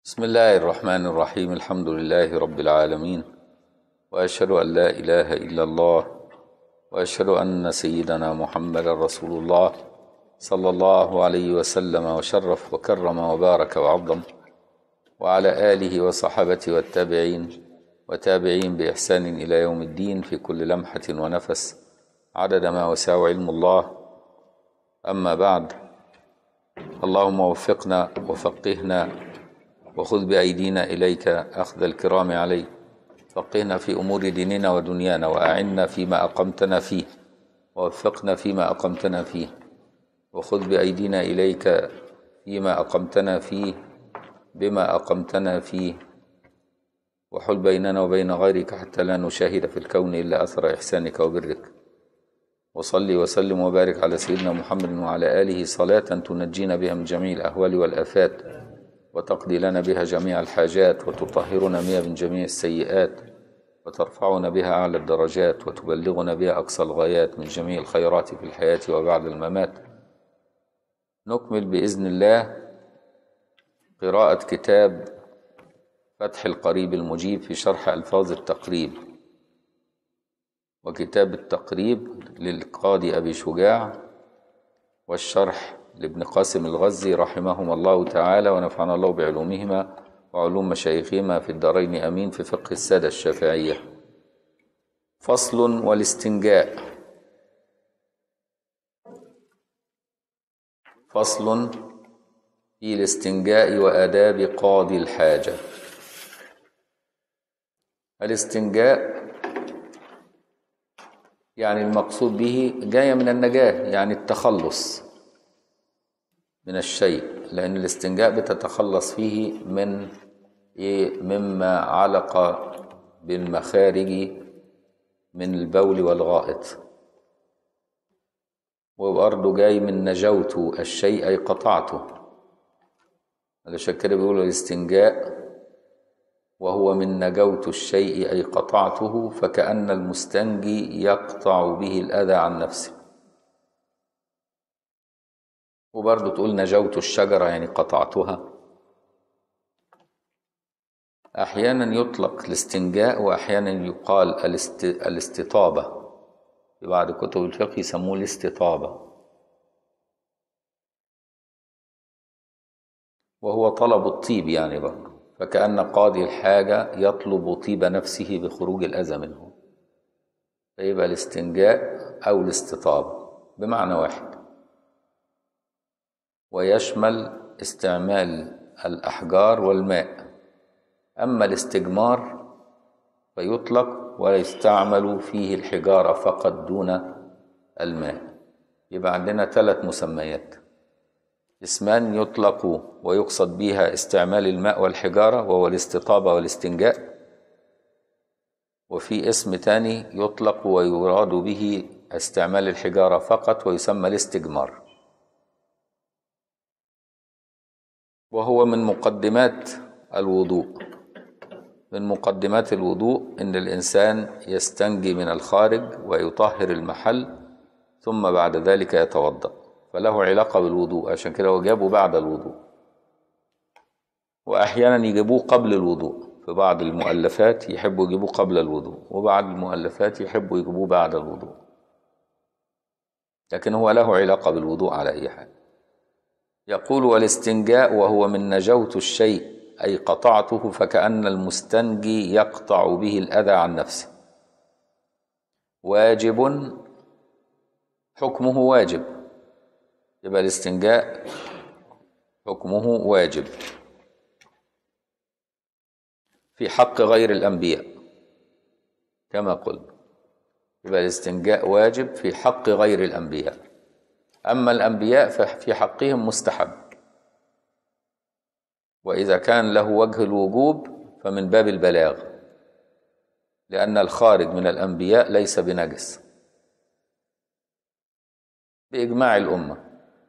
بسم الله الرحمن الرحيم الحمد لله رب العالمين واشهد ان لا اله الا الله واشهد ان سيدنا محمدا رسول الله صلى الله عليه وسلم وشرف وكرم وبارك وعظم وعلى اله وصحبه والتابعين وتابعين باحسان الى يوم الدين في كل لمحه ونفس عدد ما وسع علم الله اما بعد اللهم وفقنا وفقهنا وخذ بأيدينا إليك أخذ الكرام عليك فقهنا في أمور ديننا ودنيانا وأعنا فيما أقمتنا فيه ووفقنا فيما أقمتنا فيه وخذ بأيدينا إليك فيما أقمتنا فيه بما أقمتنا فيه وحل بيننا وبين غيرك حتى لا نشاهد في الكون إلا أثر إحسانك وبرك وصلي وسلم وبارك على سيدنا محمد وعلى آله صلاة تنجينا بها من جميع الأهوال والآفات وتقضي لنا بها جميع الحاجات وتطهرنا بها من جميع السيئات وترفعنا بها أعلى الدرجات وتبلغنا بها أقصى الغايات من جميع الخيرات في الحياة وبعد الممات نكمل بإذن الله قراءة كتاب فتح القريب المجيب في شرح ألفاظ التقريب وكتاب التقريب للقاضي أبي شجاع والشرح لابن قاسم الغزي رحمهما الله تعالى ونفعنا الله بعلومهما وعلوم مشايخهما في الدارين امين في فقه الساده الشافعيه فصل والاستنجاء فصل في الاستنجاء واداب قاضي الحاجه الاستنجاء يعني المقصود به جايه من النجاه يعني التخلص من الشيء لأن الاستنجاء بتتخلص فيه من إيه مما علق بالمخارج من البول والغائط وبرضه جاي من نجوت الشيء أي قطعته علشان كده بيقولوا الاستنجاء وهو من نجوت الشيء أي قطعته فكأن المستنجي يقطع به الأذى عن نفسه وبرضه تقول نجوت الشجرة يعني قطعتها أحيانا يطلق الاستنجاء وأحيانا يقال الاست... الاستطابة في بعض كتب الفقه يسموه الاستطابة وهو طلب الطيب يعني برضه فكأن قاضي الحاجة يطلب طيب نفسه بخروج الأذى منه فيبقى الاستنجاء أو الاستطابة بمعنى واحد ويشمل استعمال الأحجار والماء أما الاستجمار فيطلق ويستعمل فيه الحجارة فقط دون الماء يبقى عندنا ثلاث مسميات اسمان يطلق ويقصد بها استعمال الماء والحجارة وهو الاستطابة والاستنجاء وفي اسم تاني يطلق ويراد به استعمال الحجارة فقط ويسمى الاستجمار وهو من مقدمات الوضوء من مقدمات الوضوء ان الانسان يستنجي من الخارج ويطهر المحل ثم بعد ذلك يتوضا فله علاقه بالوضوء عشان كده هو جابه بعد الوضوء واحيانا يجيبوه قبل الوضوء في بعض المؤلفات يحبوا يجيبوه قبل الوضوء وبعض المؤلفات يحبوا يجيبوه بعد الوضوء لكن هو له علاقه بالوضوء على اي حال يقول والاستنجاء وهو من نجوت الشيء أي قطعته فكأن المستنجي يقطع به الأذى عن نفسه واجب حكمه واجب يبقى الاستنجاء حكمه واجب في حق غير الأنبياء كما قلت يبقى الاستنجاء واجب في حق غير الأنبياء أما الأنبياء ففي حقهم مستحب وإذا كان له وجه الوجوب فمن باب البلاغ لأن الخارج من الأنبياء ليس بنجس بإجماع الأمة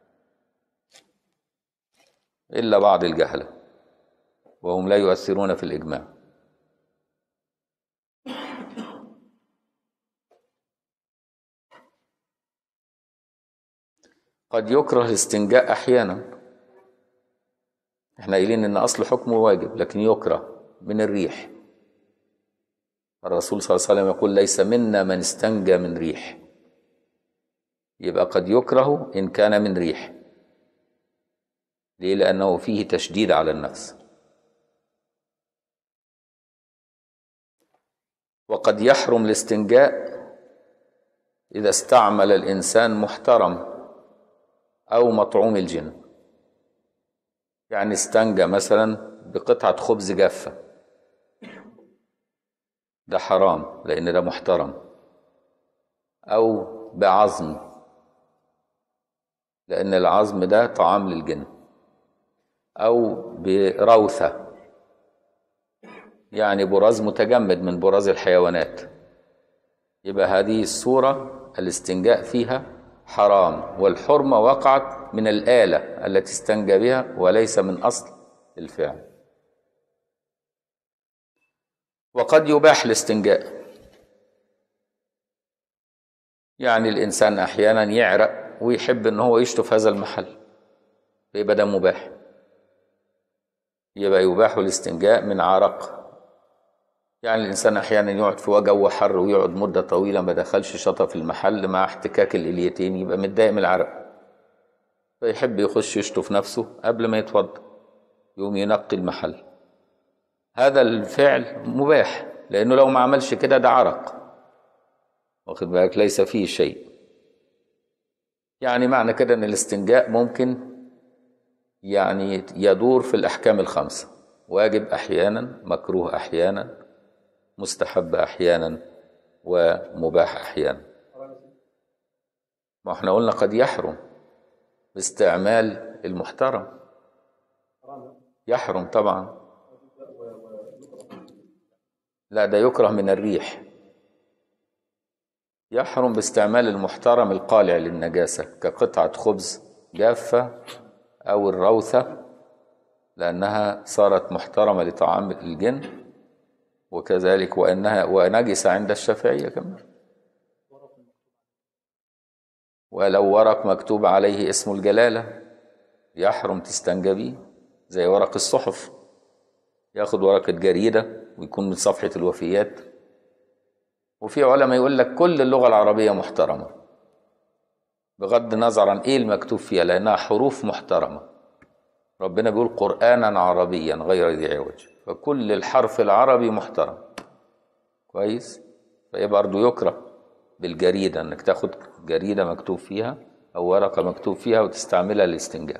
إلا بعض الجهلة وهم لا يؤثرون في الإجماع قد يكره الاستنجاء احيانا احنا قايلين ان اصل حكمه واجب لكن يكره من الريح الرسول صلى الله عليه وسلم يقول ليس منا من استنجى من ريح يبقى قد يكره ان كان من ريح ليه لانه فيه تشديد على النفس وقد يحرم الاستنجاء اذا استعمل الانسان محترم او مطعوم الجن يعني استنجى مثلا بقطعه خبز جافه ده حرام لان ده محترم او بعظم لان العظم ده طعام للجن او بروثه يعني براز متجمد من براز الحيوانات يبقى هذه الصوره الاستنجاء فيها حرام والحرمه وقعت من الاله التي استنجى بها وليس من اصل الفعل وقد يباح الاستنجاء يعني الانسان احيانا يعرق ويحب ان هو يشطف هذا المحل فيبقى ده مباح يبقى يباح الاستنجاء من عرق يعني الانسان احيانا يقعد في جو حر ويقعد مده طويله ما دخلش شطف المحل مع احتكاك الاليتين يبقى متضايق من العرق فيحب يخش يشطف نفسه قبل ما يتوضا يقوم ينقي المحل هذا الفعل مباح لانه لو ما عملش كده ده عرق واخد بالك ليس فيه شيء يعني معنى كده ان الاستنجاء ممكن يعني يدور في الاحكام الخمسه واجب احيانا مكروه احيانا مستحب احيانا ومباح احيانا ما احنا قلنا قد يحرم باستعمال المحترم يحرم طبعا لا ده يكره من الريح يحرم باستعمال المحترم القالع للنجاسة كقطعة خبز جافة أو الروثة لأنها صارت محترمة لطعام الجن وكذلك وأنها ونجسة عند الشافعية كمان ولو ورق مكتوب عليه اسم الجلالة يحرم تستنجى بيه زي ورق الصحف ياخد ورقة جريدة ويكون من صفحة الوفيات وفي علماء يقول لك كل اللغة العربية محترمة بغض النظر عن ايه المكتوب فيها لانها حروف محترمة ربنا بيقول قرآنا عربيا غير ذي عوج فكل الحرف العربي محترم كويس فهي برضه يكره بالجريدة انك تاخد جريدة مكتوب فيها او ورقة مكتوب فيها وتستعملها للاستنجاء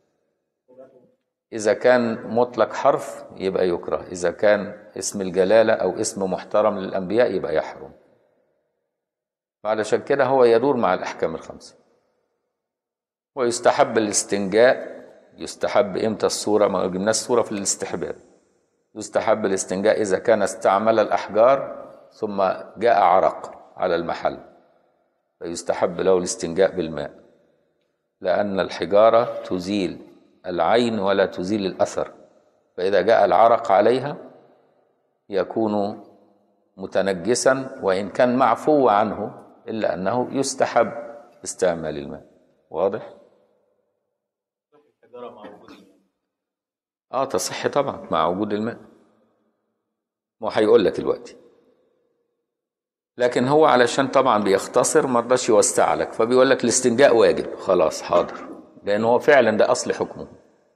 إذا كان مطلق حرف يبقى يكره إذا كان اسم الجلالة أو اسم محترم للأنبياء يبقى يحرم فعلشان كده هو يدور مع الأحكام الخمسة ويستحب الاستنجاء يستحب إمتى الصورة ما جبناش الصورة في الاستحباب يستحب الاستنجاء إذا كان استعمل الأحجار ثم جاء عرق على المحل فيستحب له الاستنجاء بالماء لأن الحجارة تزيل العين ولا تزيل الأثر فإذا جاء العرق عليها يكون متنجسا وإن كان معفو عنه إلا أنه يستحب استعمال الماء واضح؟ اه تصح طبعا مع وجود الماء ما هيقول لك دلوقتي لكن هو علشان طبعا بيختصر ما رضاش يوسع لك فبيقول لك الاستنجاء واجب خلاص حاضر لان هو فعلا ده اصل حكمه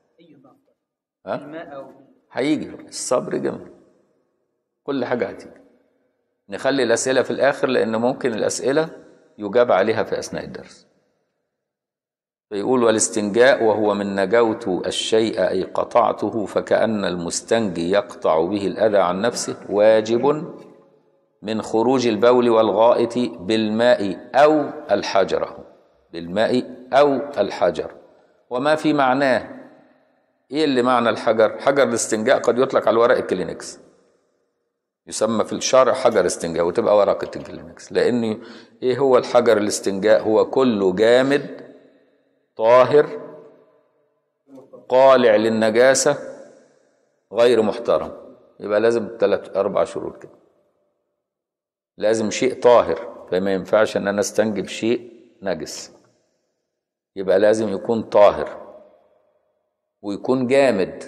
ها هيجي الصبر جميل كل حاجه هتيجي نخلي الاسئله في الاخر لان ممكن الاسئله يجاب عليها في اثناء الدرس فيقول والاستنجاء وهو من نجوت الشيء اي قطعته فكأن المستنجي يقطع به الاذى عن نفسه واجب من خروج البول والغائط بالماء او الحجر بالماء او الحجر وما في معناه ايه اللي معنى الحجر حجر الاستنجاء قد يطلق على ورق الكلينكس يسمى في الشارع حجر استنجاء وتبقى ورقة الكلينكس لان ايه هو الحجر الاستنجاء هو كله جامد طاهر قالع للنجاسة غير محترم يبقى لازم ثلاث أربع شروط كده لازم شيء طاهر فما ينفعش ان انا استنجي بشيء نجس يبقى لازم يكون طاهر ويكون جامد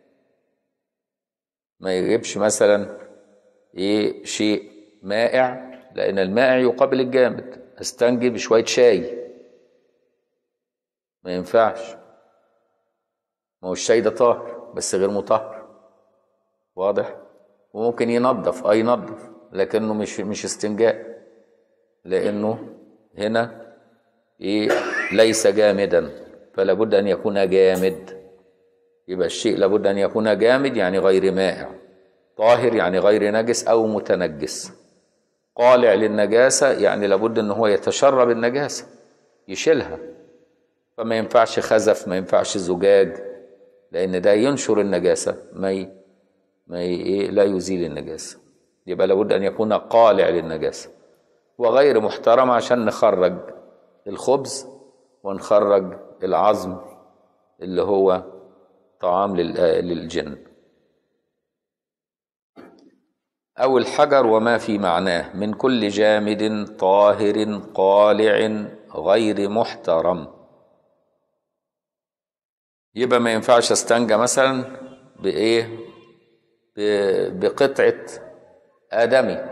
ما يجيبش مثلا ايه شيء مائع لان المائع يقابل الجامد استنجي بشويه شاي ما ينفعش ما هو الشاي ده طاهر بس غير مطهر واضح وممكن ينظف اه ينظف لكنه مش مش استنجاء لانه هنا ايه ليس جامدا فلا بد ان يكون جامد يبقى الشيء لابد ان يكون جامد يعني غير مائع طاهر يعني غير نجس او متنجس قالع للنجاسه يعني لابد ان هو يتشرب النجاسه يشيلها فما ينفعش خزف ما ينفعش زجاج لان ده ينشر النجاسه ما ي... ما ي... إيه لا يزيل النجاسه يبقى لابد ان يكون قالع للنجاسه وغير محترم عشان نخرج الخبز ونخرج العظم اللي هو طعام للجن أو الحجر وما في معناه من كل جامد طاهر قالع غير محترم يبقى ما ينفعش استنجى مثلا بإيه بقطعة آدمي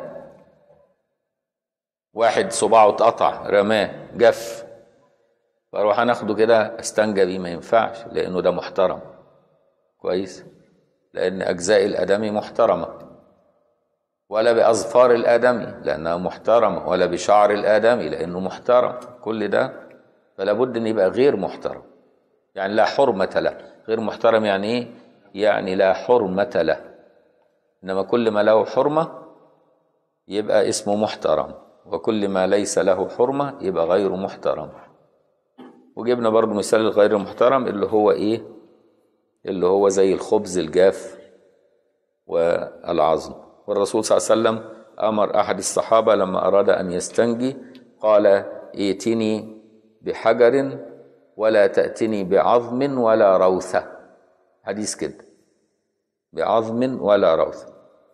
واحد صباعه اتقطع رماه جف فاروح انا اخده كده استنجى بيه ما ينفعش لانه ده محترم كويس لان اجزاء الادمي محترمه ولا باظفار الادمي لانها محترمه ولا بشعر الادمي لانه محترم كل ده فلا بد ان يبقى غير محترم يعني لا حرمه له غير محترم يعني ايه يعني لا حرمه له انما كل ما له حرمه يبقى اسمه محترم وكل ما ليس له حرمه يبقى غير محترم وجبنا برضو مثال الغير محترم اللي هو ايه اللي هو زي الخبز الجاف والعظم والرسول صلى الله عليه وسلم امر احد الصحابه لما اراد ان يستنجي قال ائتني بحجر ولا تاتني بعظم ولا روثه حديث كده بعظم ولا روثه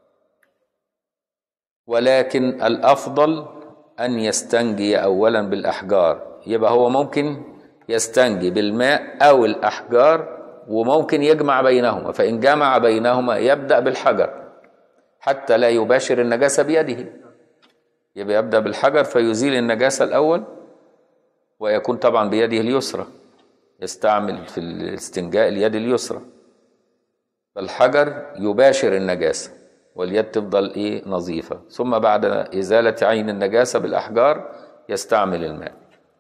ولكن الافضل ان يستنجي اولا بالاحجار يبقى هو ممكن يستنجي بالماء او الاحجار وممكن يجمع بينهما فان جمع بينهما يبدا بالحجر حتى لا يباشر النجاسه بيده يبقى يبدا بالحجر فيزيل النجاسه الاول ويكون طبعا بيده اليسرى يستعمل في الاستنجاء اليد اليسرى فالحجر يباشر النجاسه واليد تفضل ايه نظيفه ثم بعد ازاله عين النجاسه بالاحجار يستعمل الماء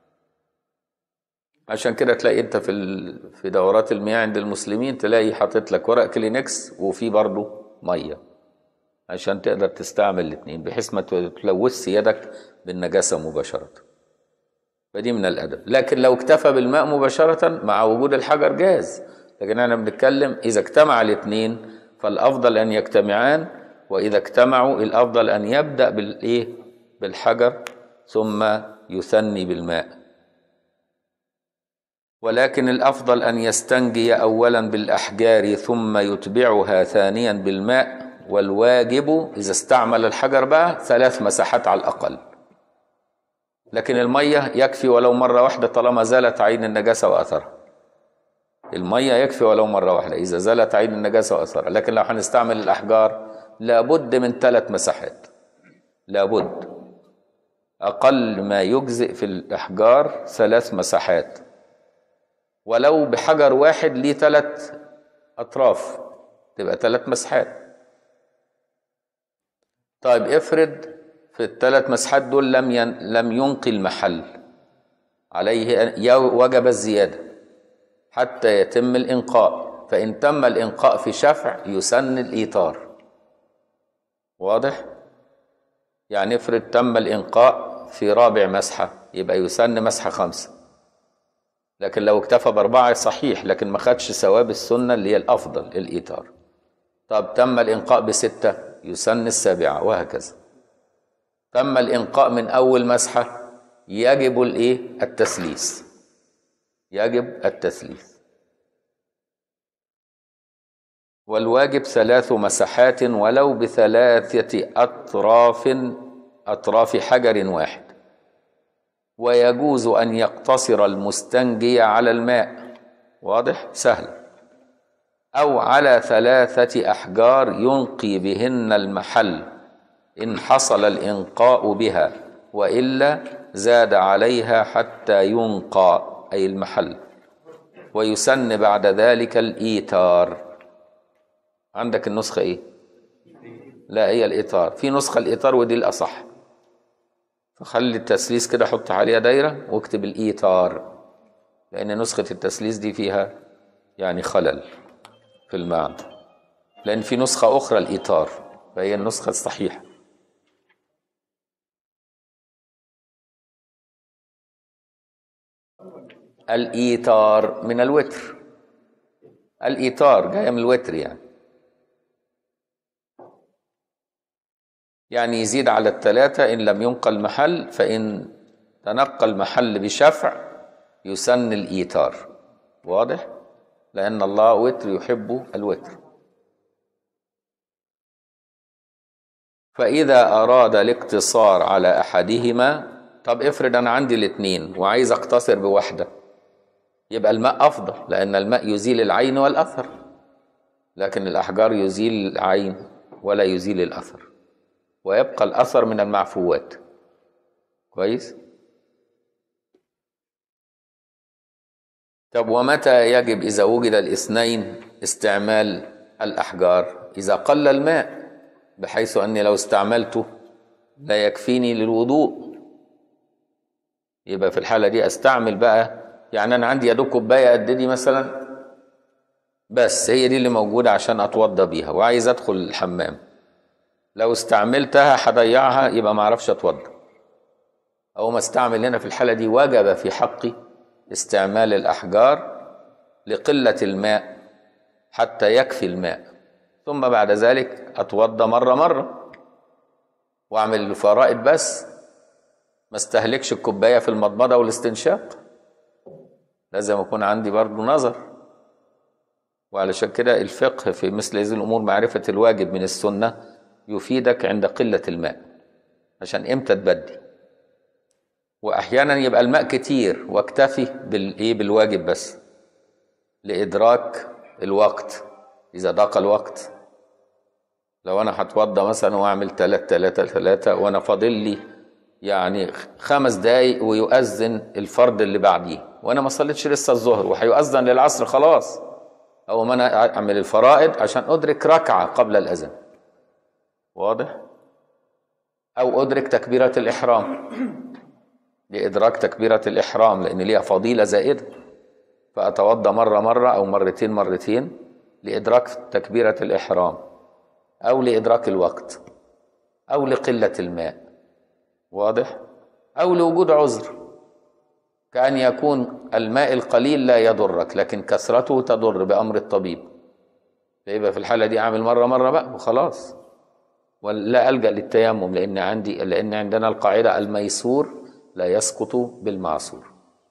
عشان كده تلاقي انت في في دورات المياه عند المسلمين تلاقي حاطط لك ورق كلينكس وفي برضه ميه عشان تقدر تستعمل الاثنين بحيث ما تلوثش يدك بالنجاسه مباشره فدي من الادب لكن لو اكتفى بالماء مباشره مع وجود الحجر جاز لكن احنا بنتكلم اذا اجتمع الاثنين فالافضل ان يجتمعان واذا اجتمعوا الافضل ان يبدا بالايه بالحجر ثم يثني بالماء ولكن الافضل ان يستنجي اولا بالاحجار ثم يتبعها ثانيا بالماء والواجب اذا استعمل الحجر بقى ثلاث مساحات على الاقل لكن الميه يكفي ولو مره واحده طالما زالت عين النجاسه واثرها الميه يكفي ولو مره واحده اذا زالت عين النجاسه واثرها لكن لو هنستعمل الاحجار لابد من ثلاث مساحات لابد اقل ما يجزئ في الاحجار ثلاث مساحات ولو بحجر واحد ليه ثلاث اطراف تبقى ثلاث مساحات طيب افرض في الثلاث مساحات دول لم ين... لم ينقي المحل عليه وجب الزياده حتى يتم الانقاء فان تم الانقاء في شفع يسن الايثار واضح يعني افرض تم الانقاء في رابع مسحه يبقى يسن مسحه خمسه لكن لو اكتفى باربعه صحيح لكن ما خدش ثواب السنه اللي هي الافضل الايثار طب تم الانقاء بسته يسن السابعه وهكذا تم الانقاء من اول مسحه يجب الايه التثليث يجب التثليث والواجب ثلاث مسحات ولو بثلاثه اطراف اطراف حجر واحد ويجوز ان يقتصر المستنجي على الماء واضح سهل أو على ثلاثة أحجار ينقي بهن المحل إن حصل الإنقاء بها وإلا زاد عليها حتى ينقى أي المحل ويسن بعد ذلك الإيتار عندك النسخة إيه؟ لا هي الإطار في نسخة الإطار ودي الأصح فخلي التسليس كده حط عليها دايرة واكتب الإيتار لأن نسخة التسليس دي فيها يعني خلل في المعنى لأن في نسخة أخرى الإيتار فهي النسخة الصحيحة الإيتار من الوتر الإيتار جاية من الوتر يعني يعني يزيد على الثلاثة إن لم ينقل محل فإن تنقى المحل بشفع يسن الإيتار واضح؟ لأن الله وتر يحب الوتر فإذا أراد الاقتصار على أحدهما طب افرض أنا عندي الاثنين وعايز أقتصر بواحدة يبقى الماء أفضل لأن الماء يزيل العين والأثر لكن الأحجار يزيل العين ولا يزيل الأثر ويبقى الأثر من المعفوات كويس طب ومتى يجب إذا وجد الاثنين استعمال الأحجار إذا قل الماء بحيث أني لو استعملته لا يكفيني للوضوء يبقى في الحالة دي أستعمل بقى يعني أنا عندي يا دوب كوباية قد دي مثلا بس هي دي اللي موجودة عشان أتوضى بيها وعايز أدخل الحمام لو استعملتها هضيعها يبقى ما أعرفش أتوضى أو ما استعمل هنا في الحالة دي وجب في حقي استعمال الأحجار لقلة الماء حتى يكفي الماء ثم بعد ذلك أتوضى مرة مرة وأعمل الفرائض بس ما استهلكش الكوباية في المضمضة والاستنشاق لازم يكون عندي برضو نظر وعلشان كده الفقه في مثل هذه الأمور معرفة الواجب من السنة يفيدك عند قلة الماء عشان إمتى تبدي واحيانا يبقى الماء كتير واكتفي بالايه بالواجب بس لادراك الوقت اذا ضاق الوقت لو انا هتوضى مثلا واعمل تلات تلاتة تلاتة وانا فاضل لي يعني خمس دقايق ويؤذن الفرض اللي بعديه وانا ما صليتش لسه الظهر وهيؤذن للعصر خلاص او ما انا اعمل الفرائض عشان ادرك ركعة قبل الاذان واضح او ادرك تكبيرة الاحرام لإدراك تكبيرة الإحرام لأن ليها فضيلة زائدة فأتوضأ مرة مرة أو مرتين مرتين لإدراك تكبيرة الإحرام أو لإدراك الوقت أو لقلة الماء واضح؟ أو لوجود عذر كأن يكون الماء القليل لا يضرك لكن كثرته تضر بأمر الطبيب فيبقى في الحالة دي أعمل مرة مرة بقى وخلاص ولا ألجأ للتيمم لأن عندي لأن عندنا القاعدة الميسور لا يسقط بالمعصور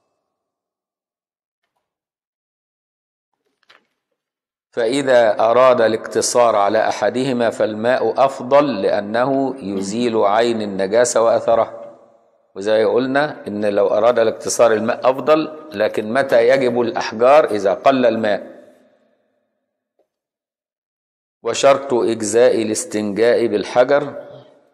فإذا أراد الاقتصار على أحدهما فالماء أفضل لأنه يزيل عين النجاسة وأثرها وزي قلنا إن لو أراد الاقتصار الماء أفضل لكن متى يجب الأحجار إذا قل الماء وشرط إجزاء الاستنجاء بالحجر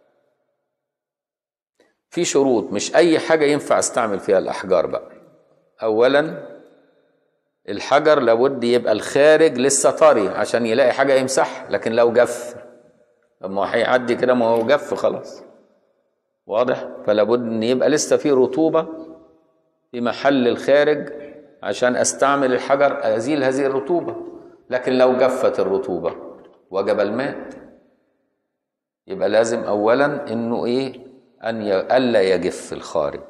في شروط مش اي حاجه ينفع استعمل فيها الاحجار بقى اولا الحجر لابد يبقى الخارج لسه طري عشان يلاقي حاجه يمسح لكن لو جف ما هو هيعدي كده ما هو جف خلاص واضح فلابد ان يبقى لسه في رطوبه في محل الخارج عشان استعمل الحجر ازيل هذه الرطوبه لكن لو جفت الرطوبه وجب الماء يبقى لازم اولا انه ايه أن ألا يجف الخارج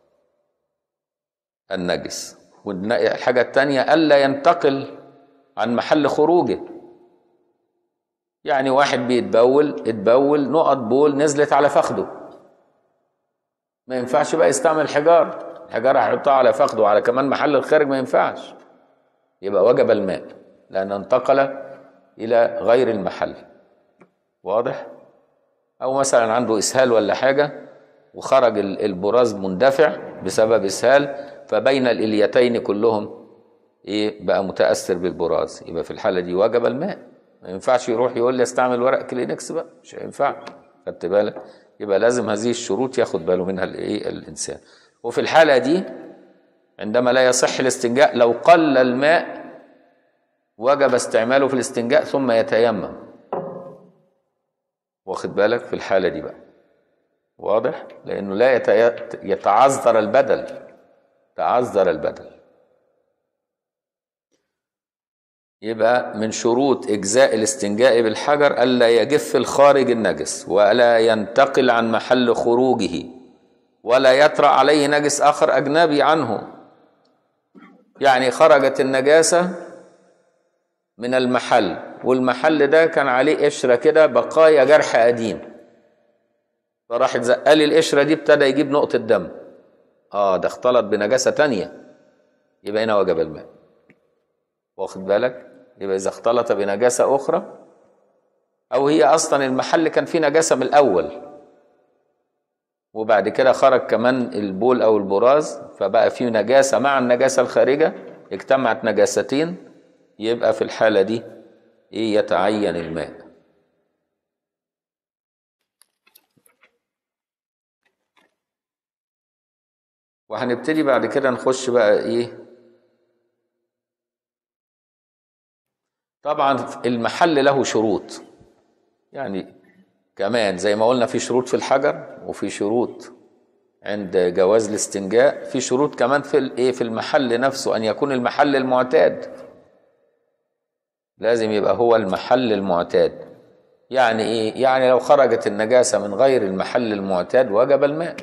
النجس والحاجة التانية ألا ينتقل عن محل خروجه يعني واحد بيتبول اتبول نقط بول نزلت على فخده ما ينفعش بقى يستعمل حجار الحجارة هيحطها على فخده وعلى كمان محل الخارج ما ينفعش يبقى وجب الماء لأن انتقل إلى غير المحل واضح؟ أو مثلا عنده إسهال ولا حاجة وخرج البراز مندفع بسبب اسهال فبين الاليتين كلهم ايه بقى متاثر بالبراز يبقى في الحاله دي وجب الماء ما ينفعش يروح يقول لي استعمل ورق كلينكس بقى مش هينفع خدت بالك يبقى لازم هذه الشروط ياخد باله منها الايه الانسان وفي الحاله دي عندما لا يصح الاستنجاء لو قل الماء وجب استعماله في الاستنجاء ثم يتيمم واخد بالك في الحالة دي بقى واضح لأنه لا يتي- يتعذر البدل تعذر البدل يبقى من شروط إجزاء الاستنجاء بالحجر ألا يجف الخارج النجس ولا ينتقل عن محل خروجه ولا يطرأ عليه نجس آخر أجنبي عنه يعني خرجت النجاسة من المحل والمحل ده كان عليه قشرة كده بقايا جرح قديم فراح زقلي القشرة دي ابتدى يجيب نقطة دم اه ده اختلط بنجاسة تانية يبقى هنا وجب الماء واخد بالك يبقى إذا اختلط بنجاسة أخرى أو هي أصلا المحل كان فيه نجاسة من الأول وبعد كده خرج كمان البول أو البراز فبقى فيه نجاسة مع النجاسة الخارجة اجتمعت نجاستين يبقى في الحالة دي إيه يتعين الماء وهنبتدي بعد كده نخش بقى إيه طبعا المحل له شروط يعني كمان زي ما قلنا في شروط في الحجر وفي شروط عند جواز الاستنجاء في شروط كمان في الايه في المحل نفسه ان يكون المحل المعتاد لازم يبقى هو المحل المعتاد يعني ايه يعني لو خرجت النجاسه من غير المحل المعتاد وجب الماء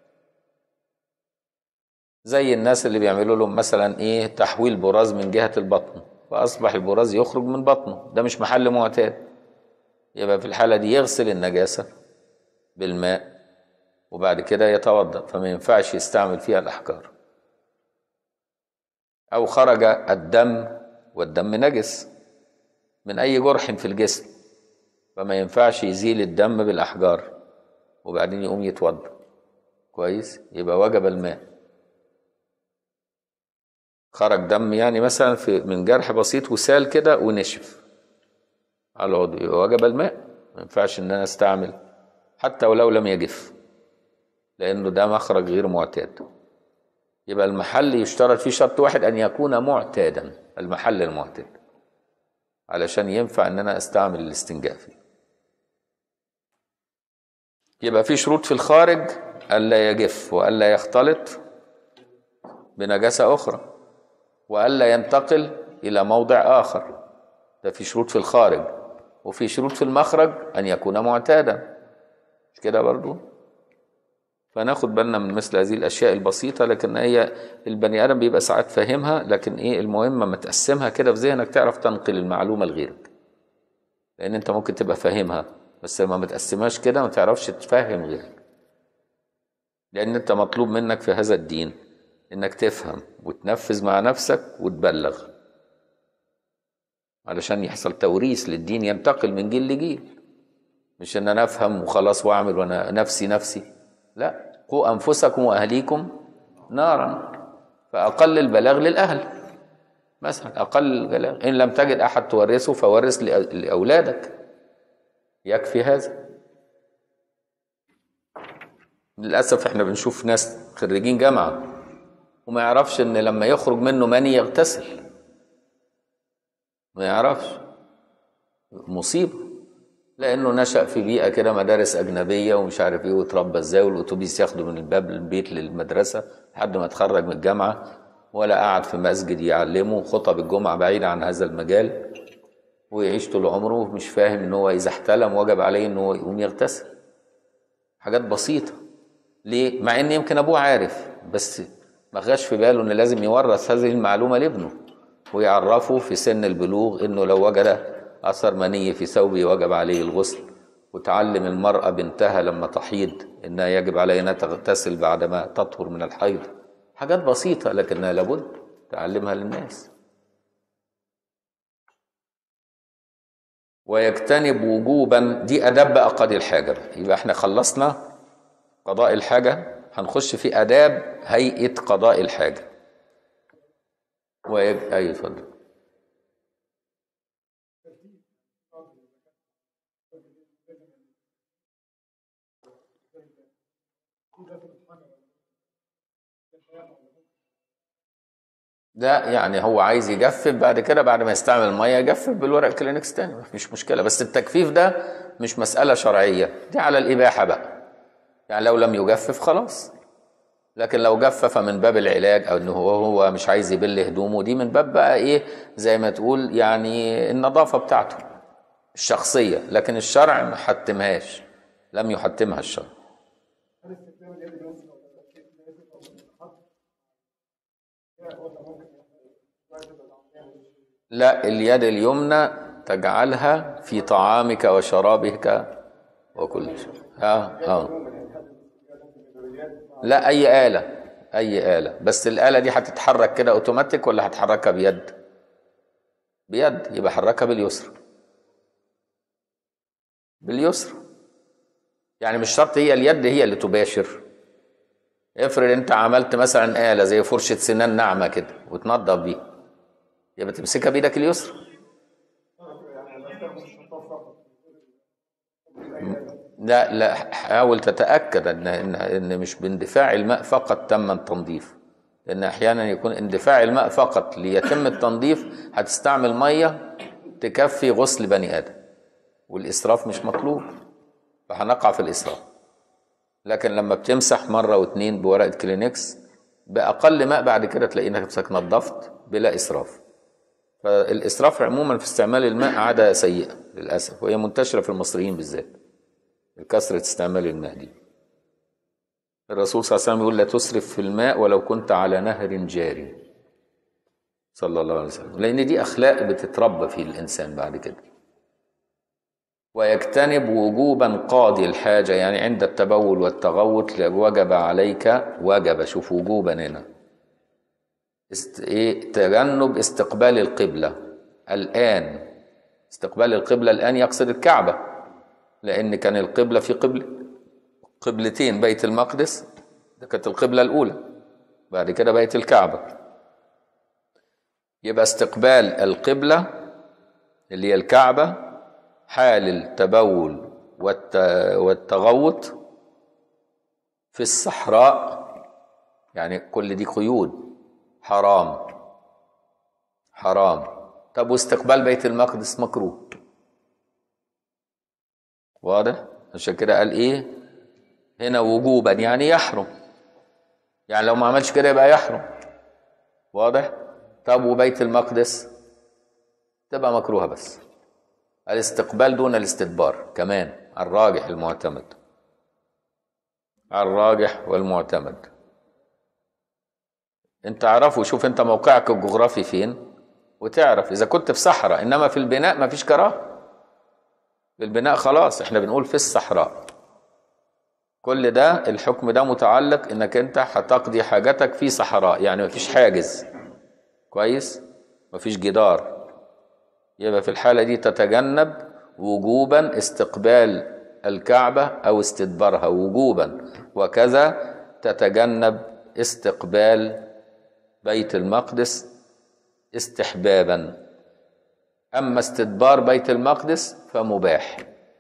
زي الناس اللي بيعملوا لهم مثلا ايه تحويل براز من جهه البطن فاصبح البراز يخرج من بطنه ده مش محل معتاد يبقى في الحاله دي يغسل النجاسه بالماء وبعد كده يتوضا فما ينفعش يستعمل فيها الاحجار او خرج الدم والدم نجس من اي جرح في الجسم فما ينفعش يزيل الدم بالاحجار وبعدين يقوم يتوضا كويس يبقى وجب الماء خرج دم يعني مثلا في من جرح بسيط وسال كده ونشف على العضو يبقى وجب الماء ما ينفعش ان انا استعمل حتى ولو لم يجف لانه ده مخرج غير معتاد يبقى المحل يشترط فيه شرط واحد ان يكون معتادا المحل المعتاد علشان ينفع ان انا استعمل الاستنجاء فيه يبقى في شروط في الخارج الا يجف والا يختلط بنجاسه اخرى والا ينتقل الى موضع اخر ده في شروط في الخارج وفي شروط في المخرج ان يكون معتادا مش كده برضو فناخد بالنا من مثل هذه الاشياء البسيطه لكن هي البني ادم بيبقى ساعات فاهمها لكن ايه المهم ما تقسمها كده في ذهنك تعرف تنقل المعلومه لغيرك لان انت ممكن تبقى فاهمها بس لما ما تقسمهاش كده ما تعرفش تفهم غيرك لان انت مطلوب منك في هذا الدين انك تفهم وتنفذ مع نفسك وتبلغ علشان يحصل توريث للدين ينتقل من جيل لجيل مش ان انا افهم وخلاص واعمل وانا نفسي نفسي لا قوا انفسكم واهليكم نارا فاقل البلاغ للاهل مثلا اقل البلاغ ان لم تجد احد تورثه فورث لأ- لاولادك يكفي هذا للاسف احنا بنشوف ناس خريجين جامعه وما يعرفش ان لما يخرج منه مني يغتسل ما يعرفش مصيبه لانه نشا في بيئه كده مدارس اجنبيه ومش عارف ايه واتربى ازاي والاتوبيس ياخده من الباب للبيت للمدرسه لحد ما اتخرج من الجامعه ولا قعد في مسجد يعلمه خطب الجمعه بعيد عن هذا المجال ويعيش طول عمره مش فاهم ان هو اذا احتلم وجب عليه ان هو يقوم يغتسل حاجات بسيطه ليه مع ان يمكن ابوه عارف بس ما غاش في باله ان لازم يورث هذه المعلومه لابنه ويعرفه في سن البلوغ انه لو وجد اثر مني في ثوبه وجب عليه الغسل وتعلم المراه بنتها لما تحيض انها يجب عليها انها تغتسل بعدما تطهر من الحيض حاجات بسيطه لكنها لابد تعلمها للناس ويجتنب وجوبا دي اداب بقى قاضي الحاجه بقى. يبقى احنا خلصنا قضاء الحاجه هنخش في اداب هيئه قضاء الحاجه ويج... ايوه اتفضل ده يعني هو عايز يجفف بعد كده بعد ما يستعمل الميه يجفف بالورق كلينكس تاني مفيش مشكله بس التجفيف ده مش مساله شرعيه دي على الاباحه بقى يعني لو لم يجفف خلاص لكن لو جفف من باب العلاج او انه هو هو مش عايز يبل هدومه دي من باب بقى ايه زي ما تقول يعني النظافه بتاعته الشخصيه لكن الشرع ما حتمهاش لم يحتمها الشرع لا اليد اليمنى تجعلها في طعامك وشرابك وكل شيء ها ها لا اي آلة اي آلة بس الآلة دي هتتحرك كده اوتوماتيك ولا هتحركها بيد بيد يبقى حركها باليسرى باليسرى يعني مش شرط هي اليد هي اللي تباشر افرض انت عملت مثلا آلة زي فرشة سنان ناعمة كده وتنضف بيها يبقى تمسكها بايدك اليسرى لا لا حاول تتاكد ان ان ان مش باندفاع الماء فقط تم التنظيف لان احيانا يكون اندفاع الماء فقط ليتم التنظيف هتستعمل ميه تكفي غسل بني ادم والاسراف مش مطلوب فهنقع في الاسراف لكن لما بتمسح مره واتنين بورقه كلينكس باقل ماء بعد كده تلاقي نفسك نظفت بلا اسراف فالاسراف عموما في استعمال الماء عاده سيئه للاسف وهي منتشره في المصريين بالذات كثره استعمال الماء دي الرسول صلى الله عليه وسلم يقول لا تسرف في الماء ولو كنت على نهر جاري صلى الله عليه وسلم لان دي اخلاق بتتربى في الانسان بعد كده ويجتنب وجوبا قاضي الحاجه يعني عند التبول والتغوط وجب عليك وجب شوف وجوبا هنا است... إيه؟ تجنب استقبال القبلة الآن استقبال القبلة الآن يقصد الكعبة لأن كان القبلة في قبل قبلتين بيت المقدس ده كانت القبلة الأولى بعد كده بيت الكعبة يبقى استقبال القبلة اللي هي الكعبة حال التبول والت... والتغوط في الصحراء يعني كل دي قيود حرام حرام طب واستقبال بيت المقدس مكروه واضح عشان كده قال ايه هنا وجوبا يعني يحرم يعني لو ما عملش كده يبقى يحرم واضح طب وبيت المقدس تبقى مكروهه بس الاستقبال دون الاستدبار كمان الراجح المعتمد الراجح والمعتمد انت عرفه شوف انت موقعك الجغرافي فين وتعرف اذا كنت في صحراء انما في البناء ما فيش كراهه في البناء خلاص احنا بنقول في الصحراء كل ده الحكم ده متعلق انك انت هتقضي حاجتك في صحراء يعني ما فيش حاجز كويس ما فيش جدار يبقى في الحالة دي تتجنب وجوبا استقبال الكعبة أو استدبارها وجوبا وكذا تتجنب استقبال بيت المقدس استحبابا أما استدبار بيت المقدس فمباح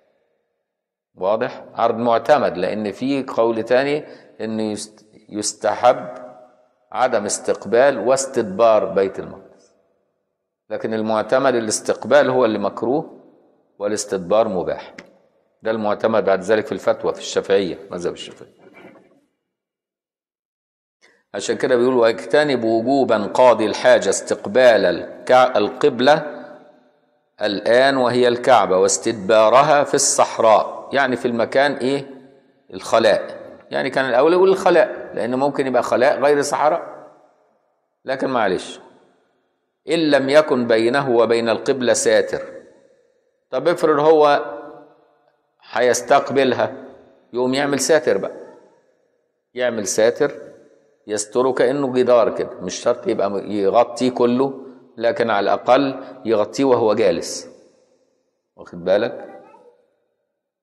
واضح عرض معتمد لأن في قول تاني أنه يستحب عدم استقبال واستدبار بيت المقدس لكن المعتمد الاستقبال هو اللي مكروه والاستدبار مباح ده المعتمد بعد ذلك في الفتوى في الشافعية مذهب الشافعية عشان كده بيقول واجتنب وجوبا قاضي الحاجة استقبال الكع... القبلة الآن وهي الكعبة واستدبارها في الصحراء يعني في المكان إيه الخلاء يعني كان الأول يقول الخلاء لأنه ممكن يبقى خلاء غير صحراء لكن معلش إن لم يكن بينه وبين القبلة ساتر طب افرض هو هيستقبلها يقوم يعمل ساتر بقى يعمل ساتر يستره كأنه جدار كده مش شرط يبقى يغطيه كله لكن على الأقل يغطيه وهو جالس واخد بالك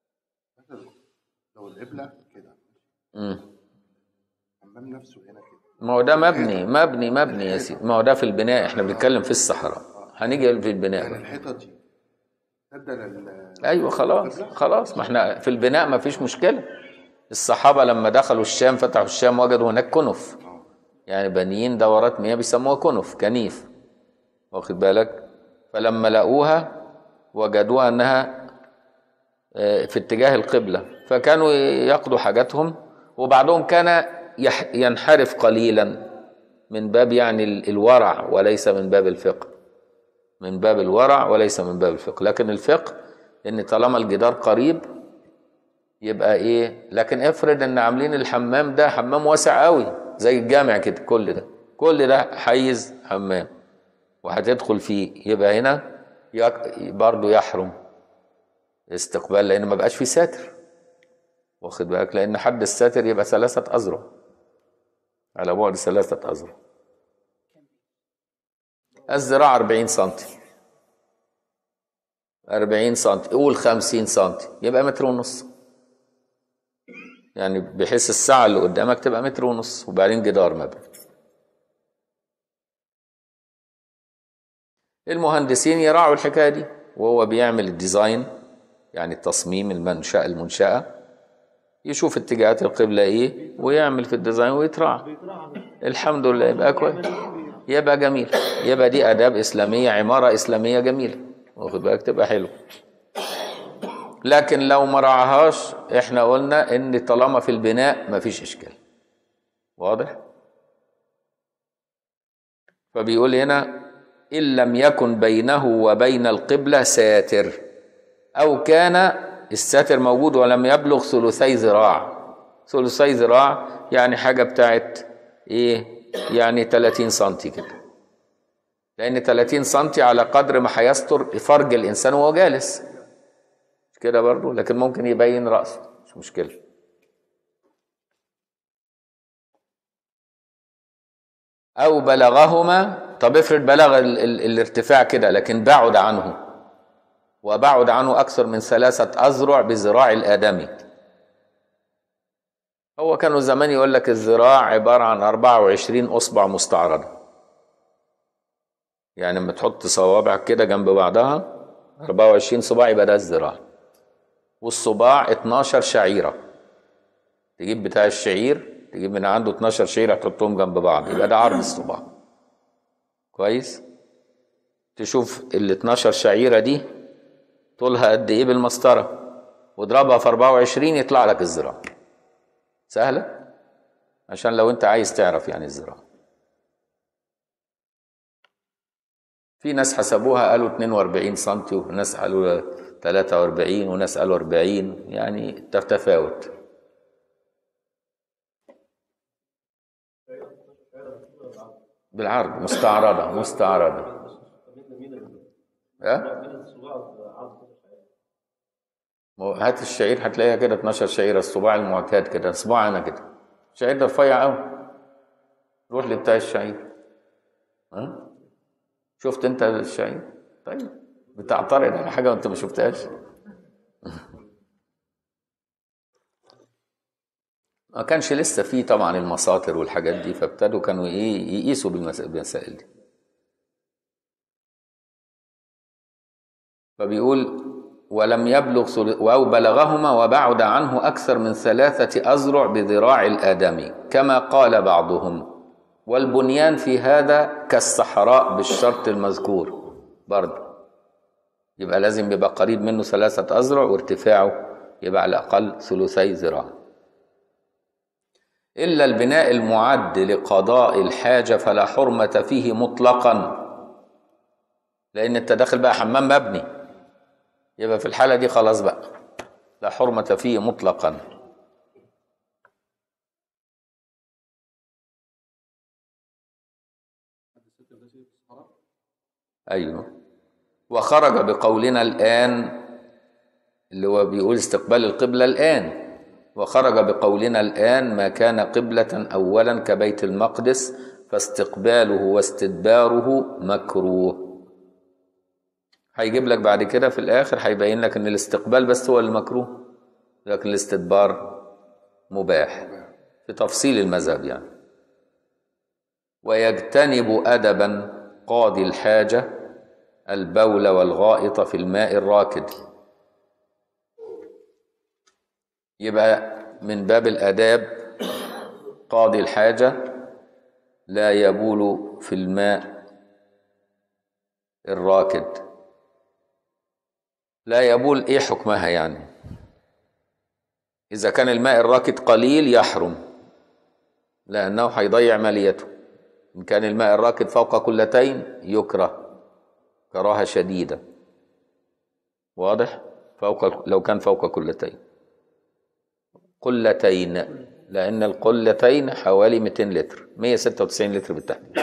لو القبلة كده مم. الحمام نفسه هنا كده ما هو ده مبني مبني مبني يا سيدي ما هو ده في البناء احنا بنتكلم في الصحراء هنيجي في البناء يعني بقى. الحيطه دي تبدا لل ايوه خلاص خلاص ما احنا في البناء ما فيش مشكله الصحابه لما دخلوا الشام فتحوا الشام وجدوا هناك كنف يعني بانيين دورات مياه بيسموها كنف كنيف واخد بالك فلما لقوها وجدوها انها آه، في اتجاه القبله فكانوا ياخدوا حاجاتهم وبعضهم كان يح- ينحرف قليلا من باب يعني ال- الورع وليس من باب الفقه من باب الورع وليس من باب الفقه لكن الفقه ان طالما الجدار قريب يبقى ايه لكن افرض ان عاملين الحمام ده حمام واسع قوي زي الجامع كده كل ده كل ده حيز حمام وهتدخل فيه يبقى هنا يك- برضه يحرم استقبال لان ما بقاش فيه ساتر واخد بالك لان حد الساتر يبقى ثلاثة أذرع على بعد ثلاثة أذرع الذراع 40 سنتي 40 سنتي قول 50 سنتي يبقى متر ونص يعني بحيث الساعة اللي قدامك تبقى متر ونص وبعدين جدار مبني المهندسين يراعوا الحكاية دي وهو بيعمل الديزاين يعني التصميم المنشأة المنشأة يشوف اتجاهات القبلة ايه ويعمل في الديزاين ويتراعى الحمد لله يبقى كويس يبقى جميل يبقى دي آداب إسلامية عمارة إسلامية جميلة واخد بالك تبقى حلو لكن لو ما راعاهاش احنا قلنا ان طالما في البناء مفيش اشكال واضح فبيقول هنا ان لم يكن بينه وبين القبلة ساتر او كان الساتر موجود ولم يبلغ ثلثي ذراع ثلثي ذراع يعني حاجة بتاعت ايه يعني 30 سنتي كده لان 30 سنتي على قدر ما هيستر فرج الانسان وهو جالس مش كده برضه لكن ممكن يبين رأسه مش مشكلة أو بلغهما طب افرض بلغ ال ال الارتفاع كده لكن بعد عنه وبعد عنه أكثر من ثلاثة أذرع بذراع الآدمي هو كانوا زمان يقول لك الذراع عبارة عن 24 أصبع مستعرضة يعني لما تحط صوابعك كده جنب بعضها 24 صباع يبقى ده الذراع والصباع 12 شعيرة تجيب بتاع الشعير تجيب من عنده 12 شعيرة تحطهم جنب بعض يبقى ده عرض الصباع كويس تشوف ال 12 شعيرة دي طولها قد ايه بالمسطرة واضربها في 24 يطلع لك الذراع سهلة عشان لو انت عايز تعرف يعني الذراع في ناس حسبوها قالوا 42 سم وناس قالوا 43 وناس قالوا 40 يعني تتفاوت بالعرض مستعرضة مستعرضة ها؟ ما هو هات الشعير هتلاقيها كده 12 شعيرة الصباع المعتاد كده صباع انا كده الشعير ده رفيع قوي روح لبتاع الشعير ها؟ شفت انت الشعير طيب بتعترض على حاجه وانت ما شفتهاش ما كانش لسه فيه طبعا المساطر والحاجات دي فابتدوا كانوا ايه يقيسوا بالمس- بالمسائل دي فبيقول ولم يبلغ ثل- أو بلغهما وبعد عنه أكثر من ثلاثة أذرع بذراع الآدمي كما قال بعضهم والبنيان في هذا كالصحراء بالشرط المذكور برضه يبقى لازم يبقى قريب منه ثلاثة أذرع وارتفاعه يبقى على الأقل ثلثي ذراع إلا البناء المعد لقضاء الحاجة فلا حرمة فيه مطلقا لأن أنت داخل بقى حمام مبني يبقى في الحالة دي خلاص بقى لا حرمة فيه مطلقا أيوه وخرج بقولنا الآن اللي هو بيقول استقبال القبلة الآن وخرج بقولنا الآن ما كان قبلة أولا كبيت المقدس فاستقباله واستدباره مكروه هيجيب لك بعد كده في الآخر هيبين لك إن الاستقبال بس هو المكروه لكن الاستدبار مباح في تفصيل المذهب يعني ويجتنب أدبا قاضي الحاجة البول والغائط في الماء الراكد يبقى من باب الآداب قاضي الحاجة لا يبول في الماء الراكد لا يبول ايه حكمها يعني اذا كان الماء الراكد قليل يحرم لانه هيضيع ماليته ان كان الماء الراكد فوق كلتين يكره كراهه شديده واضح فوق لو كان فوق كلتين قلتين لان القلتين حوالي 200 لتر 196 لتر بالتحديد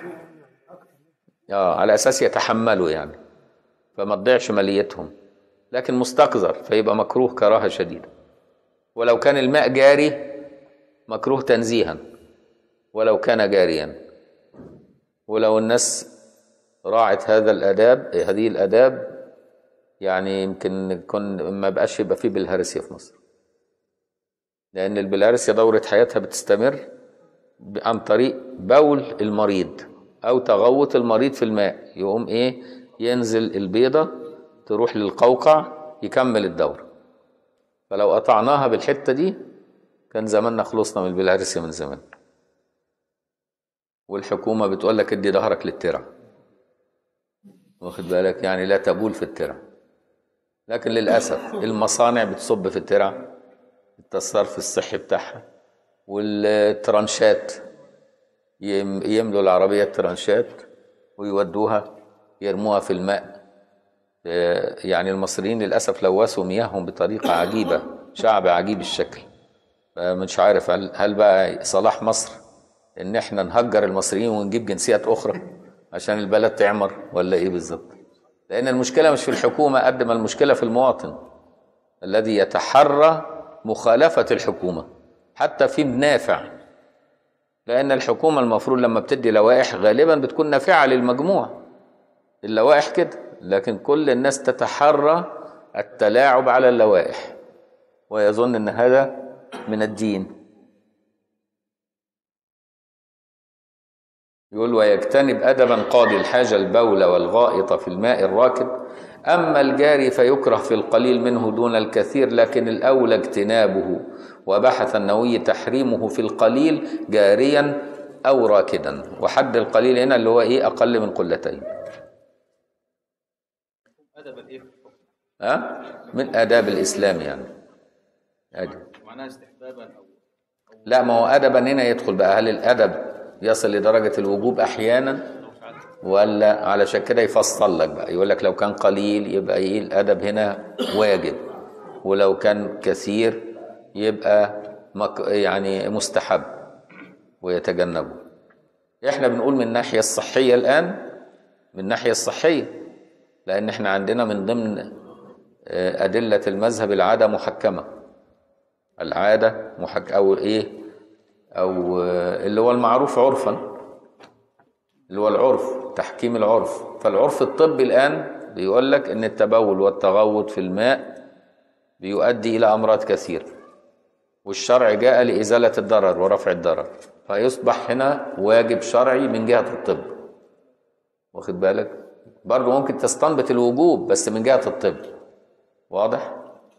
اه على اساس يتحملوا يعني فما تضيعش ماليتهم لكن مستقذر فيبقى مكروه كراهه شديده ولو كان الماء جاري مكروه تنزيها ولو كان جاريا ولو الناس راعت هذا الاداب هذه الاداب يعني يمكن يكون ما بقاش يبقى فيه بالهارسيا في مصر لان البلهارسيا دوره حياتها بتستمر عن طريق بول المريض او تغوط المريض في الماء يقوم ايه ينزل البيضه تروح للقوقع يكمل الدوره فلو قطعناها بالحته دي كان زماننا خلصنا من البلهارسيا من زمان والحكومه بتقول لك ادي ظهرك للترع واخد بالك يعني لا تبول في الترع لكن للاسف المصانع بتصب في الترع التصرف الصحي بتاعها والترانشات يم- يملوا العربية ترانشات ويودوها يرموها في الماء آه، يعني المصريين للأسف لوثوا مياههم بطريقة عجيبة شعب عجيب الشكل فمش عارف هل, هل بقى صلاح مصر ان احنا نهجر المصريين ونجيب جنسيات اخرى عشان البلد تعمر ولا ايه بالظبط لان المشكلة مش في الحكومة قد ما المشكلة في المواطن الذي يتحرى مخالفة الحكومة حتى في نافع لأن الحكومة المفروض لما بتدي لوائح غالبا بتكون نافعة للمجموع اللوائح كده لكن كل الناس تتحرى التلاعب على اللوائح ويظن أن هذا من الدين يقول ويجتنب أدبا قاضي الحاجة البول والغائط في الماء الراكد أما الجاري فيكره في القليل منه دون الكثير لكن الأولى اجتنابه وبحث النووي تحريمه في القليل جاريا أو راكدا وحد القليل هنا اللي هو إيه أقل من قلتين ادبا ايه ها من آداب الإسلام يعني أدب معناها استحبابا او لا ما هو أدبا هنا يدخل بقى هل الأدب يصل لدرجة الوجوب أحيانا ولا علشان كده يفصل لك بقى يقول لك لو كان قليل يبقى ايه الادب هنا واجب ولو كان كثير يبقى مك يعني مستحب ويتجنبه احنا بنقول من الناحيه الصحيه الان من الناحيه الصحيه لان احنا عندنا من ضمن آه، ادله المذهب العاده محكمه العاده محك او ايه او آه، اللي هو المعروف عرفا اللي هو العرف تحكيم العرف فالعرف الطبي الآن بيقول لك إن التبول والتغوط في الماء بيؤدي إلى أمراض كثيرة والشرع جاء لإزالة الضرر ورفع الضرر فيصبح هنا واجب شرعي من جهة الطب واخد بالك برضه ممكن تستنبط الوجوب بس من جهة الطب واضح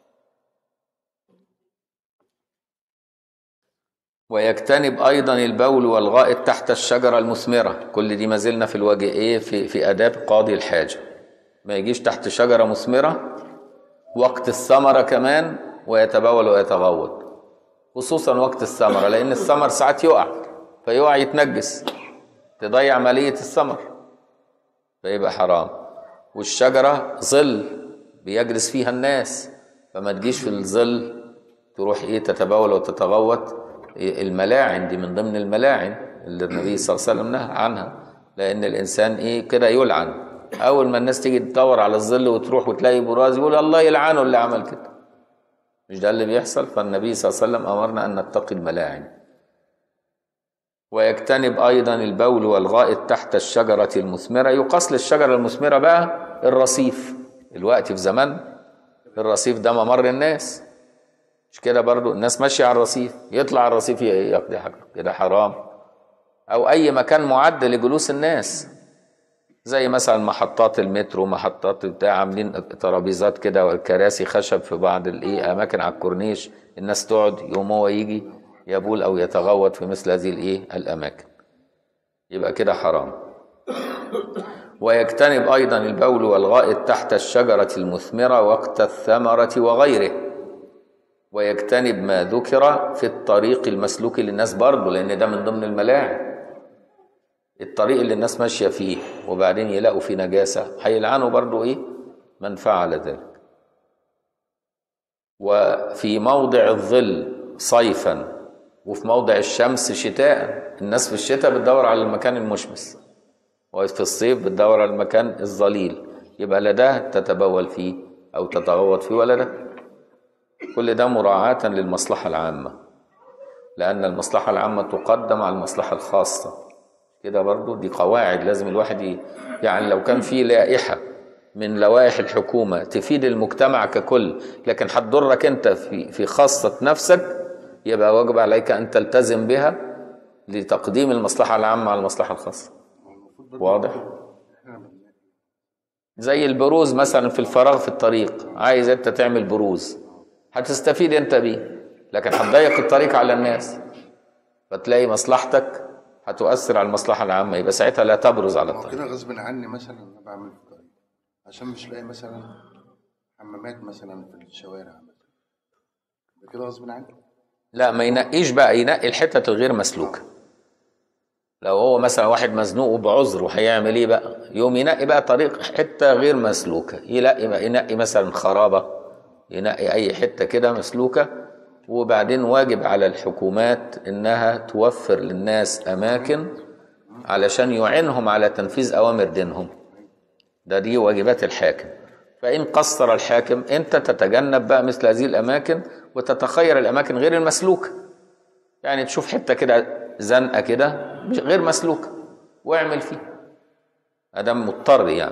ويجتنب ايضا البول والغائط تحت الشجره المثمره كل دي ما زلنا في الوجه ايه في في اداب قاضي الحاجه ما يجيش تحت شجره مثمره وقت الثمره كمان ويتبول ويتغوط خصوصا وقت الثمره لان الثمر ساعات يقع فيقع يتنجس تضيع ماليه الثمر فيبقى حرام والشجره ظل بيجلس فيها الناس فما تجيش في الظل تروح ايه تتبول وتتغوط الملاعن دي من ضمن الملاعن اللي النبي صلى الله عليه وسلم نهى عنها لان الانسان ايه كده يلعن اول ما الناس تيجي تدور على الظل وتروح وتلاقي براز يقول الله يلعنه اللي عمل كده مش ده اللي بيحصل فالنبي صلى الله عليه وسلم امرنا ان نتقي الملاعن ويجتنب ايضا البول والغائط تحت الشجره المثمره يقاس للشجره المثمره بقى الرصيف الوقت في زمان الرصيف ده ممر الناس مش كده برضو الناس ماشيه على الرصيف يطلع على الرصيف يقضي حاجه كده حرام او اي مكان معد لجلوس الناس زي مثلا محطات المترو محطات بتاع عاملين ترابيزات كده والكراسي خشب في بعض الايه اماكن على الكورنيش الناس تقعد يقوم هو يجي يبول او يتغوط في مثل هذه الايه الاماكن يبقى كده حرام ويجتنب ايضا البول والغائط تحت الشجره المثمره وقت الثمره وغيره ويجتنب ما ذكر في الطريق المسلوك للناس برضه لان ده من ضمن الملاعب الطريق اللي الناس ماشيه فيه وبعدين يلاقوا فيه نجاسه هيلعنوا برضه ايه من فعل ذلك وفي موضع الظل صيفا وفي موضع الشمس شتاء الناس في الشتاء بتدور على المكان المشمس وفي الصيف بتدور على المكان الظليل يبقى لا ده تتبول فيه او تتغوط فيه ولا ده كل ده مراعاة للمصلحة العامة لأن المصلحة العامة تقدم على المصلحة الخاصة كده برضو دي قواعد لازم الواحد ي... يعني لو كان في لائحة من لوائح الحكومة تفيد المجتمع ككل لكن هتضرك أنت في في خاصة نفسك يبقى واجب عليك أن تلتزم بها لتقديم المصلحة العامة على المصلحة الخاصة واضح؟ زي البروز مثلا في الفراغ في الطريق عايز انت تعمل بروز هتستفيد انت بيه لكن هتضيق الطريق على الناس فتلاقي مصلحتك هتؤثر على المصلحة العامة يبقى ساعتها لا تبرز على ما هو الطريق كده غصب عني مثلا انا بعمل في الطريق عشان مش لاقي مثلا حمامات مثلا في الشوارع مثلا ده كده غصب عني لا ما ينقيش بقى ينقي الحتة الغير مسلوكة لو هو مثلا واحد مزنوق بعذر وهيعمل ايه بقى يوم ينقي بقى طريق حتة غير مسلوكة يلاقي ينقي مثلا خرابة ينقي اي حتة كده مسلوكة وبعدين واجب على الحكومات انها توفر للناس اماكن علشان يعينهم على تنفيذ اوامر دينهم ده دي واجبات الحاكم فإن قصر الحاكم أنت تتجنب بقى مثل هذه الأماكن وتتخير الأماكن غير المسلوكة يعني تشوف حتة كده زنقة كده مش غير مسلوكة واعمل فيه أدم مضطر يعني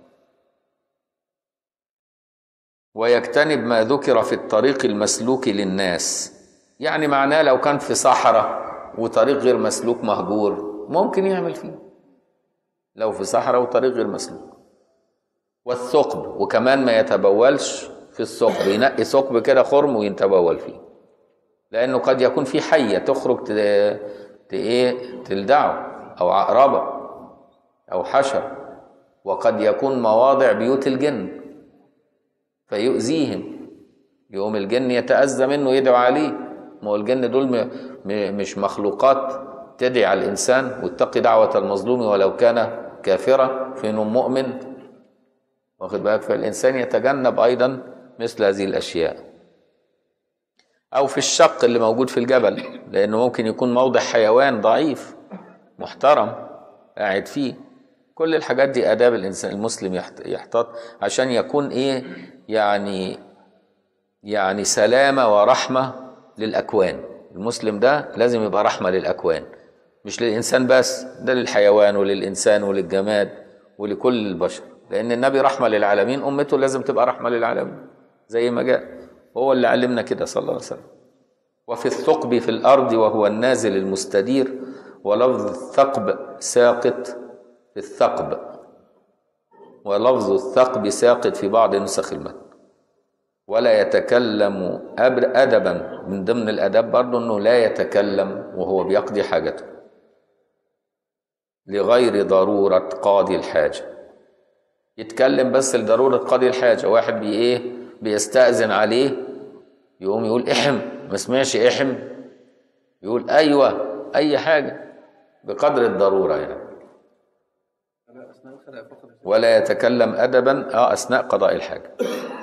ويجتنب ما ذكر في الطريق المسلوك للناس يعني معناه لو كان في صحراء وطريق غير مسلوك مهجور ممكن يعمل فيه لو في صحراء وطريق غير مسلوك والثقب وكمان ما يتبولش في الثقب ينقي ثقب كده خرم ويتبول فيه لانه قد يكون في حيه تخرج ت... ت... ايه تلدعه او عقربه او حشر وقد يكون مواضع بيوت الجن فيؤذيهم يقوم الجن يتأذى منه يدعو عليه ما هو الجن دول م... م... مش مخلوقات تدعي على الإنسان واتقي دعوة المظلوم ولو كان كافرا فإنه مؤمن واخد بالك فالإنسان يتجنب أيضا مثل هذه الأشياء أو في الشق اللي موجود في الجبل لأنه ممكن يكون موضع حيوان ضعيف محترم قاعد فيه كل الحاجات دي آداب الإنسان المسلم يحت- يحتاط عشان يكون إيه يعني يعني سلامة ورحمة للأكوان المسلم ده لازم يبقى رحمة للأكوان مش للإنسان بس ده للحيوان وللإنسان وللجماد ولكل البشر لأن النبي رحمة للعالمين أمته لازم تبقى رحمة للعالمين زي ما جاء هو اللي علمنا كده صلى الله عليه وسلم وفي الثقب في الأرض وهو النازل المستدير ولفظ الثقب ساقط في الثقب ولفظ الثقب ساقط في بعض نسخ المتن ولا يتكلم أب- أدبا من ضمن الأدب برضه أنه لا يتكلم وهو بيقضي حاجته لغير ضرورة قاضي الحاجة يتكلم بس لضرورة قاضي الحاجة واحد بي إيه بيستأذن عليه يقوم يقول احم ما سمعش احم يقول أيوة أي حاجة بقدر الضرورة يعني أنا أثناء الخلق فقط ولا يتكلم أدبا آه أثناء قضاء الحاجة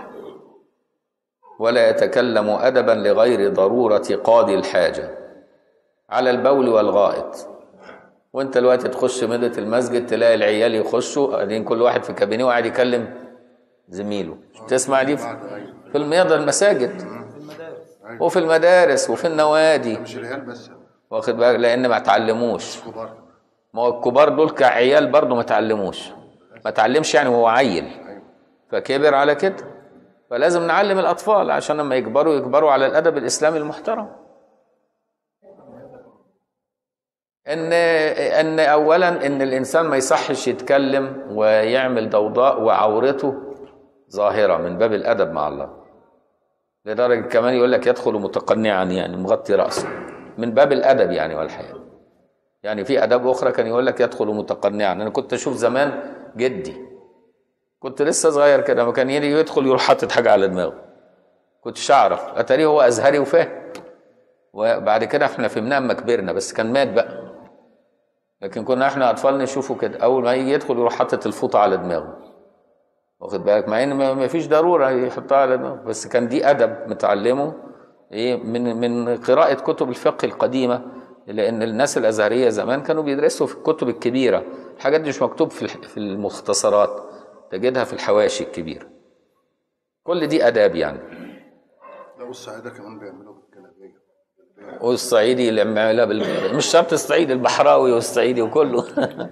ولا يتكلم أدبا لغير ضرورة قاضي الحاجة على البول والغائط وانت دلوقتي تخش مدة المسجد تلاقي العيال يخشوا قاعدين كل واحد في كابينيه وقاعد يكلم زميله تسمع دي في بعض أيوة. في الميضة المساجد في المدارس وفي المدارس وفي النوادي مش العيال بس واخد بالك لان ما تعلموش كبار ما هو الكبار دول كعيال برضه ما تعلموش ما تعلمش يعني وهو عيل أيوة. فكبر على كده فلازم نعلم الاطفال عشان لما يكبروا يكبروا على الادب الاسلامي المحترم ان ان اولا ان الانسان ما يصحش يتكلم ويعمل ضوضاء وعورته ظاهره من باب الادب مع الله لدرجه كمان يقول لك يدخل متقنعا يعني مغطي راسه من باب الادب يعني والحياه يعني في اداب اخرى كان يقول لك يدخل متقنعا انا كنت اشوف زمان جدي كنت لسه صغير كده ما كان يجي يدخل يروح حاطط حاجه على دماغه كنتش اعرف اتاريه هو ازهري وفاهم وبعد كده احنا فهمناه اما كبرنا بس كان مات بقى لكن كنا احنا اطفال نشوفه كده اول ما يجي يدخل يروح حاطط الفوطه على دماغه واخد بالك مع ان ما ما فيش ضروره يحطها على دماغه بس كان دي ادب متعلمه ايه من من قراءه كتب الفقه القديمه لان الناس الازهريه زمان كانوا بيدرسوا في الكتب الكبيره الحاجات دي مش مكتوب في الح- في المختصرات تجدها في الحواشي الكبيره كل دي اداب يعني لو الصعايدة كمان بيعملوا بالجلابية والصعيدي اللي عملها بال... مش شرط الصعيدي البحراوي والصعيدي وكله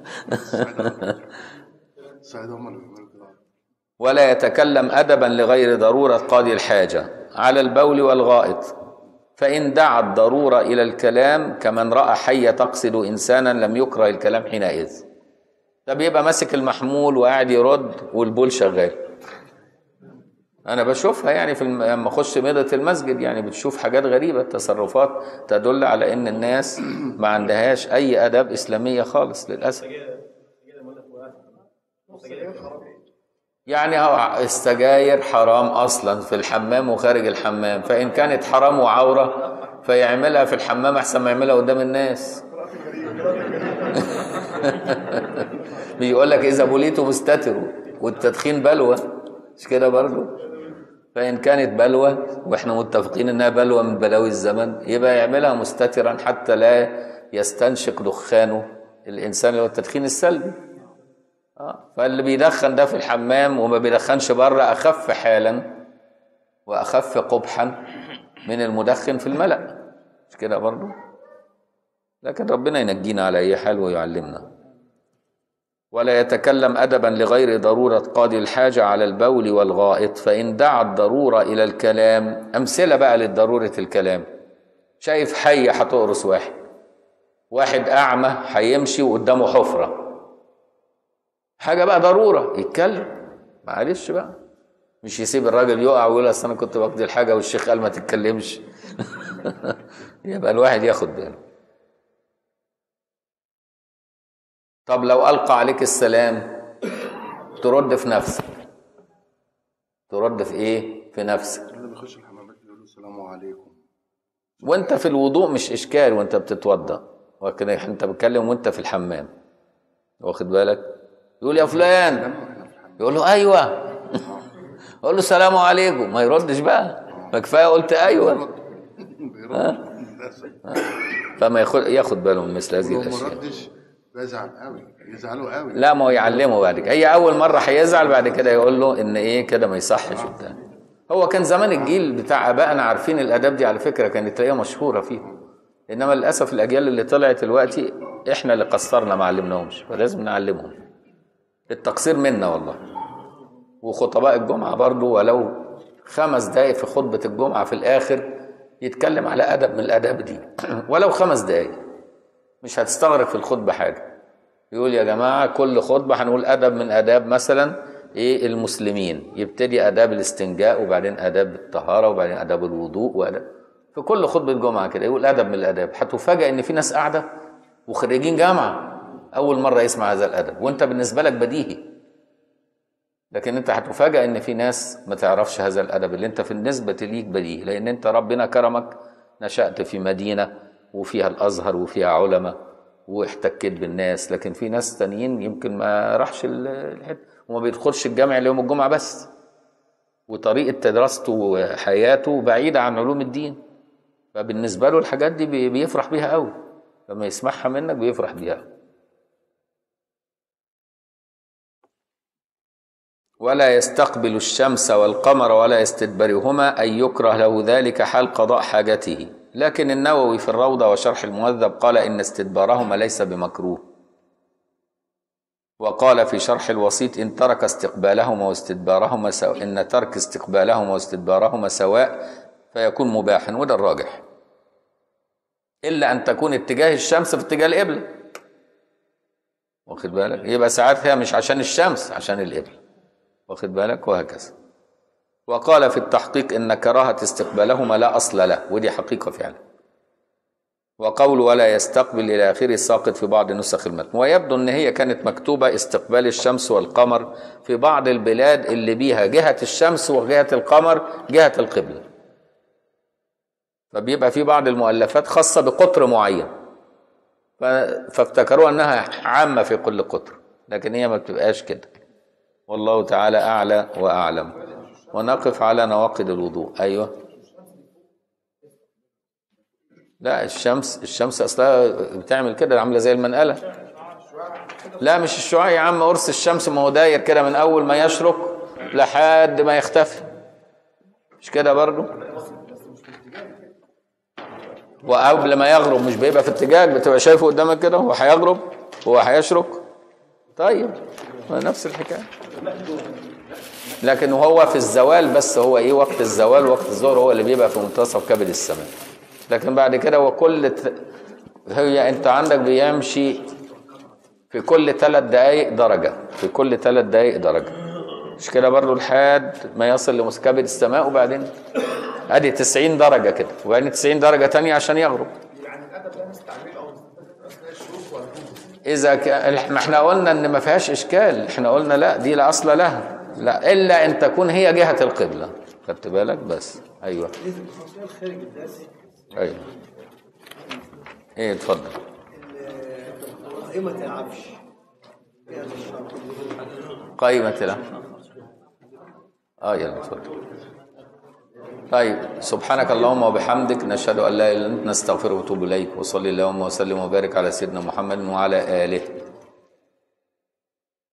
الصعايدة هم اللي بيعملوا كده ولا يتكلم أدبا لغير ضرورة قاضي الحاجة على البول والغائط فإن دعت ضرورة إلى الكلام كمن رأى حية تقصد إنسانا لم يكره الكلام حينئذ طب يبقى ماسك المحمول وقاعد يرد والبول شغال أنا بشوفها يعني في الم... لما أخش ميضة المسجد يعني بتشوف حاجات غريبة تصرفات تدل على إن الناس ما عندهاش أي آداب إسلامية خالص للأسف يعني هو السجاير حرام اصلا في الحمام وخارج الحمام فان كانت حرام وعوره فيعملها في الحمام احسن ما يعملها قدام الناس بيقول لك اذا بليتم استتروا والتدخين بلوى مش كده برضه فان كانت بلوى واحنا متفقين انها بلوى من بلاوي الزمن يبقى يعملها مستترا حتى لا يستنشق دخانه الانسان اللي هو التدخين السلبي آه، فاللي بيدخن ده في الحمام وما بيدخنش بره اخف حالا واخف قبحا من المدخن في الملأ مش كده برضو لكن ربنا ينجينا على اي حال ويعلمنا ولا يتكلم ادبا لغير ضروره قاضي الحاجه على البول والغائط فان دعت ضروره الى الكلام امثله بقى لضروره الكلام شايف حيه هتقرص واحد واحد اعمى هيمشي وقدامه حفره حاجه بقى ضروره يتكلم معلش بقى مش يسيب الراجل يقع ويقول اصل انا كنت بقضي الحاجه والشيخ قال ما تتكلمش يبقى الواحد ياخد باله طب لو القى عليك السلام ترد في نفسك ترد في ايه في نفسك اللي بيخش الحمامات يقولوا السلام عليكم وانت في الوضوء مش اشكال وانت بتتوضا ولكن انت بتتكلم وانت في الحمام واخد بالك يقول يا فلان يقول له ايوه يقول له السلام عليكم ما يردش بقى ما كفايه قلت ايوه بيرد للأسف فما ياخد ياخد باله من مثل هذه لو ما الاشياء ردش بيزعل قوي يزعلوا قوي لا ما هو يعلمه بعد كده هي اول مره هيزعل بعد كده يقول له ان ايه كده ما يصحش وبتاع هو كان زمان الجيل بتاع ابائنا عارفين الاداب دي على فكره كانت تلاقيها مشهوره فيهم انما للاسف الاجيال اللي طلعت دلوقتي احنا اللي قصرنا ما علمناهمش فلازم نعلمهم التقصير منا والله وخطباء الجمعه برضو ولو خمس دقايق في خطبه الجمعه في الاخر يتكلم على ادب من الاداب دي ولو خمس دقايق مش هتستغرق في الخطبه حاجه يقول يا جماعة كل خطبة هنقول أدب من آداب مثلا إيه المسلمين يبتدي آداب الاستنجاء وبعدين آداب الطهارة وبعدين آداب الوضوء وآداب في كل خطبة جمعة كده يقول أدب من الآداب هتفاجأ إن في ناس قاعدة وخريجين جامعة أول مرة يسمع هذا الأدب وأنت بالنسبة لك بديهي لكن أنت هتفاجأ إن في ناس ما تعرفش هذا الأدب اللي أنت في النسبة ليك بديهي لأن أنت ربنا كرمك نشأت في مدينة وفيها الأزهر وفيها علماء واحتكيت بالناس لكن في ناس تانيين يمكن ما راحش ال- الحته وما بيدخلش الجامع يوم الجمعه بس وطريقه دراسته وحياته بعيده عن علوم الدين فبالنسبه له الحاجات دي بي- بيفرح بيها قوي لما يسمعها منك بيفرح بيها ولا يستقبل الشمس والقمر ولا يستدبرهما أن يكره له ذلك حال قضاء حاجته لكن النووي في الروضة وشرح المهذب قال إن استدبارهما ليس بمكروه وقال في شرح الوسيط إن ترك استقبالهما واستدبارهما سواء إن ترك استقبالهما واستدبارهما سواء فيكون مباحا وده الراجح الا ان تكون اتجاه الشمس في اتجاه القبله واخد بالك يبقى ساعات هي مش عشان الشمس عشان القبله واخد بالك وهكذا وقال في التحقيق ان كراهه استقبالهما لا اصل له ودي حقيقه فعلا وقول ولا يستقبل الى اخره ساقط في بعض نسخ المتن ويبدو ان هي كانت مكتوبه استقبال الشمس والقمر في بعض البلاد اللي بيها جهه الشمس وجهه القمر جهه القبله فبيبقى في بعض المؤلفات خاصه بقطر معين ف- فافتكروا انها عامه في كل قطر لكن هي ما بتبقاش كده والله تعالى اعلى واعلم ونقف على نواقض الوضوء ايوه لا الشمس الشمس اصلها بتعمل كده عامله زي المنقله لا مش الشعاع يا عم قرص الشمس ما هو داير كده من اول ما يشرق لحد ما يختفي مش كده برضه وقبل ما يغرب مش بيبقى في اتجاه بتبقى شايفه قدامك كده هو هيغرب هو هيشرق طيب ما نفس الحكايه لكن هو في الزوال بس هو ايه وقت الزوال وقت الظهر هو اللي بيبقى في منتصف كبد السماء لكن بعد كده هو كل ت... هي انت عندك بيمشي في كل ثلاث دقائق درجة في كل ثلاث دقائق درجة مش كده برضو لحد ما يصل لمسكبد السماء وبعدين ادي 90 درجة كده وبعدين 90 درجة تانية عشان يغرب إذا كان ما احنا قلنا إن ما فيهاش إشكال، احنا قلنا لا دي لا أصل لها، لا إلا أن تكون هي جهة القبلة، خدت بالك بس، أيوه. أيوه. إيه اتفضل. قائمة العفش قائمة لا اه يلا اتفضل طيب سبحانك اللهم وبحمدك نشهد ان لا اله الا انت نستغفرك ونتوب اليك وصلي اللهم وسلم وبارك على سيدنا محمد وعلى اله